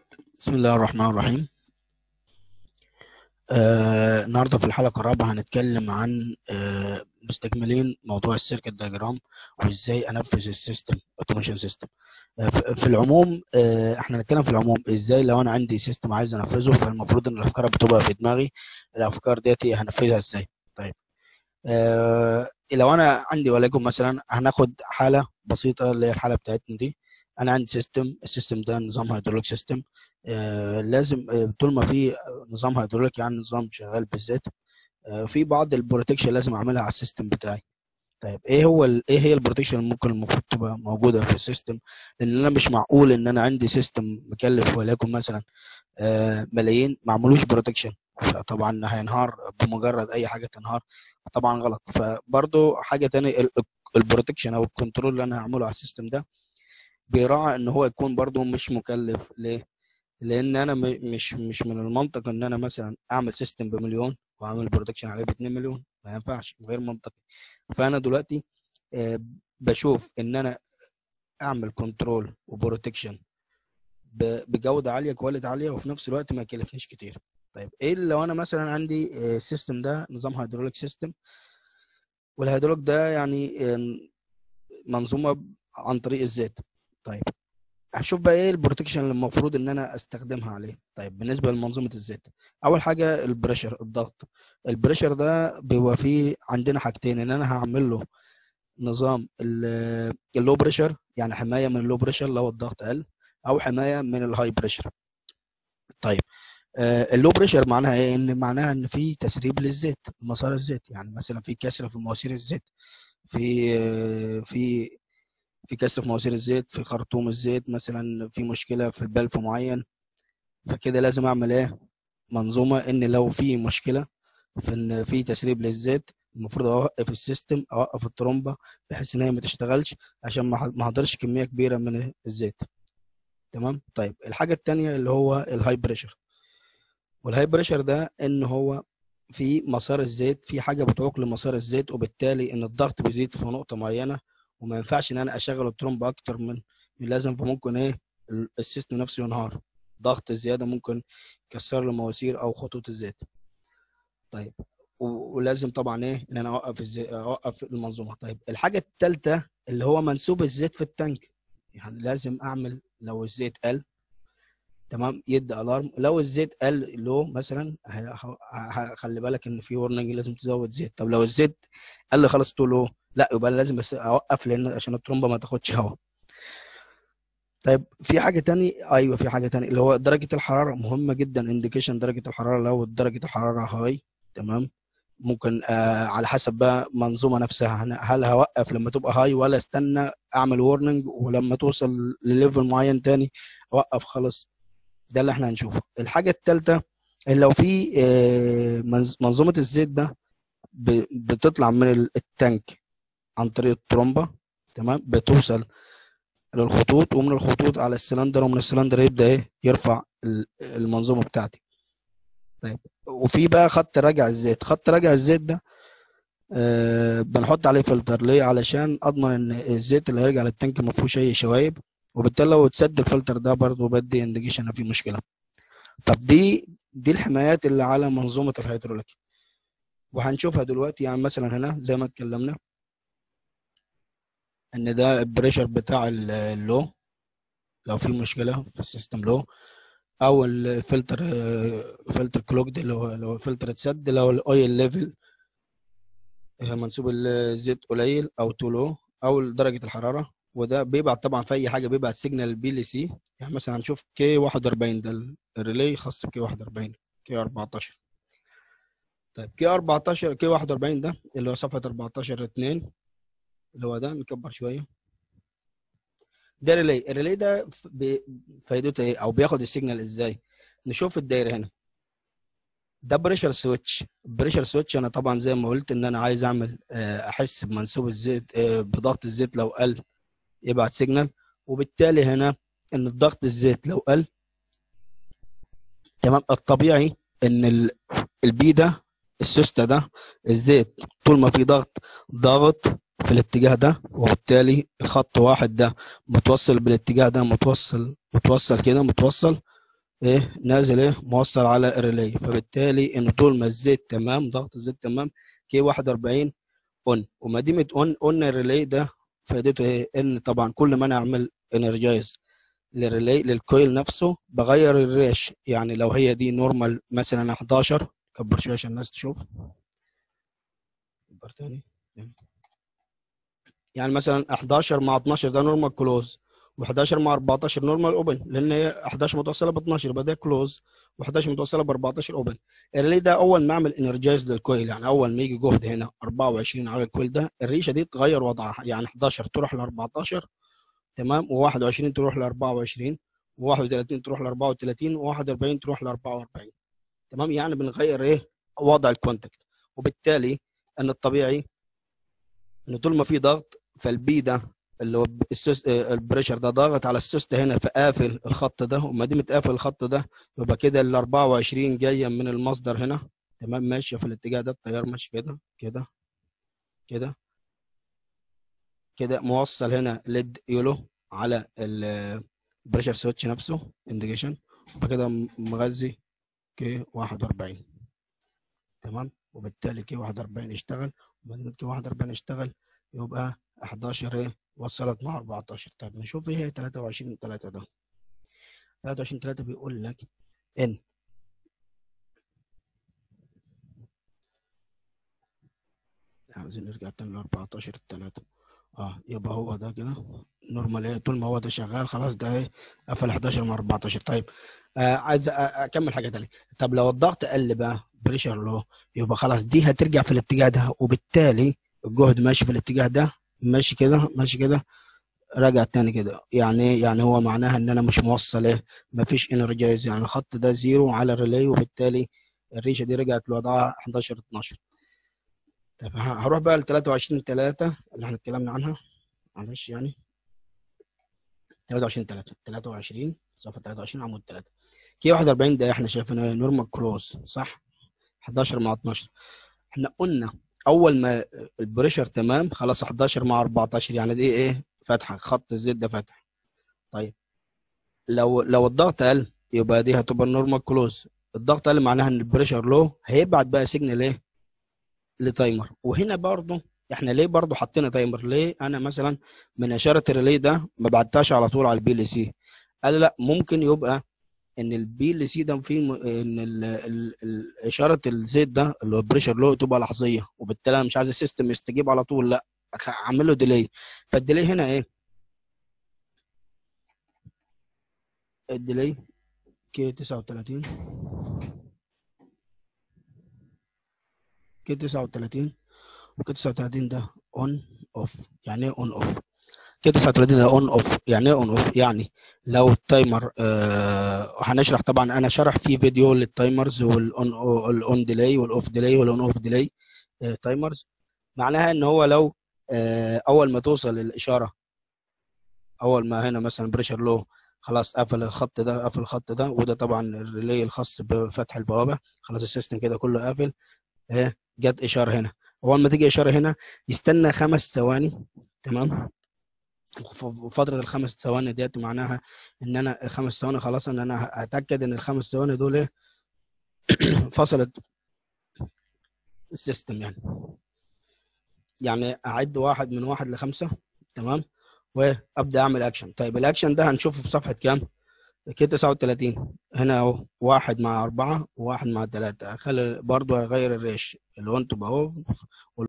بسم الله الرحمن الرحيم آه النهارده في الحلقة الرابعة هنتكلم عن آه مستكملين موضوع السيركت دايجرام وازاي انفذ السيستم اوتوميشن سيستم آه في في العموم آه احنا هنتكلم في العموم ازاي لو انا عندي سيستم عايز انفذه فالمفروض ان الافكار بتبقى في دماغي الافكار ديت هنفذها ازاي طيب آه لو انا عندي وليكن مثلا هناخد حالة بسيطة اللي هي الحالة بتاعتنا دي انا عندي سيستم السيستم ده نظام هيدروليك سيستم آه لازم آه طول ما في نظام هيدروليك يعني نظام شغال بالذات آه في بعض البروتكشن لازم اعملها على السيستم بتاعي طيب ايه هو ال- ايه هي البروتكشن اللي ممكن المفروض تبقى موجوده في السيستم لان انا مش معقول ان انا عندي سيستم مكلف وليكن مثلا آه ملايين ما عملوش بروتكشن فطبعا هينهار بمجرد اي حاجه تنهار طبعا غلط فبرضو حاجه تاني البروتكشن او الكنترول اللي انا هعمله على السيستم ده بيراعي ان هو يكون برضو مش مكلف ليه لان انا م- مش مش من المنطق ان انا مثلا اعمل سيستم بمليون واعمل برودكشن عليه ب 2 مليون ما ينفعش غير منطقي فانا دلوقتي آه، بشوف ان انا اعمل كنترول وبروتكشن بجوده عاليه كواليتي عاليه وفي نفس الوقت ما يكلفنيش كتير طيب ايه اللي لو انا مثلا عندي السيستم ده نظام هيدروليك سيستم والهيدروليك ده يعني آه، منظومه عن طريق الزيت طيب هشوف بقى ايه البروتكشن اللي المفروض ان انا استخدمها عليه طيب بالنسبه لمنظومه الزيت اول حاجه البريشر الضغط البريشر ده بيبقى فيه عندنا حاجتين ان انا هعمل له نظام ال- اللو بريشر يعني حمايه من اللو بريشر لو الضغط قل او حمايه من الهاي بريشر طيب آه، اللو بريشر معناها ايه ان معناها ان في تسريب للزيت مسار الزيت يعني مثلا في كسر في مواسير الزيت في آه، في في كسر في مواسير الزيت في خرطوم الزيت مثلا في مشكله في بلف معين فكده لازم اعمل ايه منظومه ان لو في مشكله في ان في تسريب للزيت المفروض اوقف السيستم اوقف الترومبه بحيث ان هي ما تشتغلش عشان ما ح- ما احضرش كميه كبيره من الزيت تمام طيب الحاجه التانية اللي هو الهاي بريشر والهاي بريشر ده ان هو في مسار الزيت في حاجه بتعوق لمسار الزيت وبالتالي ان الضغط بيزيد في نقطه معينه وما ينفعش ان انا اشغل الترومبه اكتر من من اللازم فممكن ايه ال- السيستم نفسه ينهار ضغط الزياده ممكن يكسر له مواسير او خطوط الزيت طيب و- ولازم طبعا ايه ان انا اوقف الزي... اوقف المنظومه طيب الحاجه الثالثه اللي هو منسوب الزيت في التانك يعني لازم اعمل لو الزيت قل تمام يدي الارم لو الزيت قل لو مثلا ه- ه- ه- خلي بالك ان في ورنينج لازم تزود زيت طب لو الزيت قل خلاص تو لو لا يبقى لازم بس اوقف لان عشان الترومبه ما تاخدش هواء طيب في حاجه تاني ايوه في حاجه تاني اللي هو درجه الحراره مهمه جدا انديكيشن درجه الحراره لو درجه الحراره هاي تمام ممكن آه على حسب بقى منظومه نفسها هن- هل هوقف لما تبقى هاي ولا استنى اعمل وورنينج ولما توصل لليفل معين تاني اوقف خلاص ده اللي احنا هنشوفه الحاجه الثالثه اللي لو في آه، منظ- منظومه الزيت ده ب- بتطلع من ال- التانك عن طريق الترومبه تمام بتوصل للخطوط ومن الخطوط على السلندر ومن السلندر يبدا ايه يرفع ال- المنظومه بتاعتي طيب وفي بقى خط راجع الزيت خط راجع الزيت ده آه بنحط عليه فلتر ليه علشان اضمن ان الزيت اللي هيرجع للتانك ما فيهوش اي شوايب وبالتالي لو اتسد الفلتر ده برضه بدي انديكيشن ان في مشكله طب دي دي الحمايات اللي على منظومه الهيدروليك وهنشوفها دلوقتي يعني مثلا هنا زي ما اتكلمنا ان ده البريشر بتاع ال- اللو لو في مشكله في السيستم لو او الفلتر فلتر كلوكد اللي هو لو الفلتر اتسد لو الاويل ليفل منسوب الزيت قليل او تو لو او درجه الحراره وده بيبعت طبعا في اي حاجه بيبعت سيجنال بي ال سي يعني مثلا هنشوف كي 41 ده الريلي خاص بكي 41 كي 14 طيب كي 14 كي 41 ده اللي هو صفحه 14 2 اللي هو ده نكبر شويه ده ريلي الريلي ده ف- ب- فايدته ايه او بياخد السيجنال ازاي نشوف الدايره هنا ده بريشر سويتش بريشر سويتش انا طبعا زي ما قلت ان انا عايز اعمل آه، احس بمنسوب الزيت آه، بضغط الزيت لو قل يبعت سيجنال وبالتالي هنا ان الضغط الزيت لو قل تمام الطبيعي ان ال- البي ده السوسته ده الزيت طول ما في ضغط ضاغط في الاتجاه ده وبالتالي الخط واحد ده متوصل بالاتجاه ده متوصل متوصل كده متوصل ايه نازل ايه موصل على الريلي فبالتالي ان طول ما الزيت تمام ضغط الزيت تمام كي 41 اون وما ديمه اون اون الريلي ده فائدته ايه ان طبعا كل ما انا اعمل انرجايز للريلي للكويل نفسه بغير الريش يعني لو هي دي نورمال مثلا 11 كبر شويه عشان الناس تشوف كبر تاني يعني مثلا 11 مع 12 ده نورمال كلوز و11 مع 14 نورمال اوبن لان هي 11 متوصله ب 12 يبقى ده كلوز و11 متوصله ب 14 اوبن الريلي ده اول ما اعمل انرجايز للكويل يعني اول ما يجي جهد هنا 24 على الكويل ده الريشه دي تغير وضعها يعني 11 تروح ل 14 تمام و21 تروح ل 24 و31 تروح ل 34 و41 تروح ل 44 تمام يعني بنغير ايه وضع الكونتاكت وبالتالي ان الطبيعي ان طول ما في ضغط فالبي ده اللي هو السوس البريشر ده ضاغط على السوست هنا فقافل الخط ده وما دام قافل الخط ده يبقى كده ال 24 جايه من المصدر هنا تمام ماشيه في الاتجاه ده التيار ماشي كده كده كده كده موصل هنا ليد يولو على البريشر سويتش نفسه انديكيشن وبعد كده مغذي كي 41 تمام وبالتالي كي 41 اشتغل وما دام كي 41 اشتغل يبقى 11 ايه وصلت مع 14 طيب نشوف ايه هي 23 3 ده 23 3 بيقول لك ان عايزين نرجع تاني ل 14 3 اه يبقى هو ده كده نورمال ايه طول ما هو ده شغال خلاص ده ايه قفل 11 مع 14 طيب آه عايز اكمل حاجه تانية طب لو الضغط قل بقى بريشر لو يبقى خلاص دي هترجع في الاتجاه ده وبالتالي الجهد ماشي في الاتجاه ده ماشي كده ماشي كده رجع تاني كده يعني يعني هو معناها ان انا مش موصل ايه مفيش انرجايز يعني الخط ده زيرو على الريلي وبالتالي الريشه دي رجعت لوضعها 11 12 طب هروح بقى ل 23 3 اللي احنا اتكلمنا عنها معلش يعني 23 3 23 صفحه 23 عمود 3 كي 41 ده احنا شايفينه نورمال كلوز صح 11 مع 12 احنا قلنا اول ما البريشر تمام خلاص 11 مع 14 يعني دي ايه فتحه خط الزيت ده فتح طيب لو لو الضغط قل يبقى دي هتبقى نورمال كلوز الضغط قل معناها ان البريشر لو هيبعت بقى سيجنال ايه لتايمر وهنا برضو احنا ليه برضو حطينا تايمر ليه انا مثلا من اشاره الريلي ده ما بعتهاش على طول على البي ال سي قال لا ممكن يبقى ان البي ال سي ده فيه م... ان ال... ال... ال... اشاره الزيت ده اللي هو البريشر لو تبقى لحظيه وبالتالي انا مش عايز السيستم يستجيب على طول لا اعمل له ديلي فالديلي هنا ايه الديلي كي 39 كي 39 وكي 39 ده اون اوف يعني ايه اون اوف كي 39 ده اون اوف يعني ايه اون اوف يعني لو التايمر آه هنشرح طبعا انا شرح في فيديو للتايمرز والاون الاون ديلي والاوف ديلي والاون اوف ديلي تايمرز معناها ان هو لو آه اول ما توصل الاشاره اول ما هنا مثلا بريشر لو خلاص قفل الخط ده قفل الخط ده وده طبعا الريلي الخاص بفتح البوابه خلاص السيستم كده كله قافل ايه جت اشاره هنا اول ما تيجي اشاره هنا يستنى خمس ثواني تمام وفتره الخمس ثواني ديت معناها ان انا خمس ثواني خلاص ان انا اتاكد ان الخمس ثواني دول ايه فصلت السيستم يعني يعني اعد واحد من واحد لخمسه تمام وابدا اعمل اكشن طيب الاكشن ده هنشوفه في صفحه كام كده 39 هنا اهو واحد مع أربعة وواحد مع ثلاثة خلي برضه هيغير الريش اللي هو انتوا اهو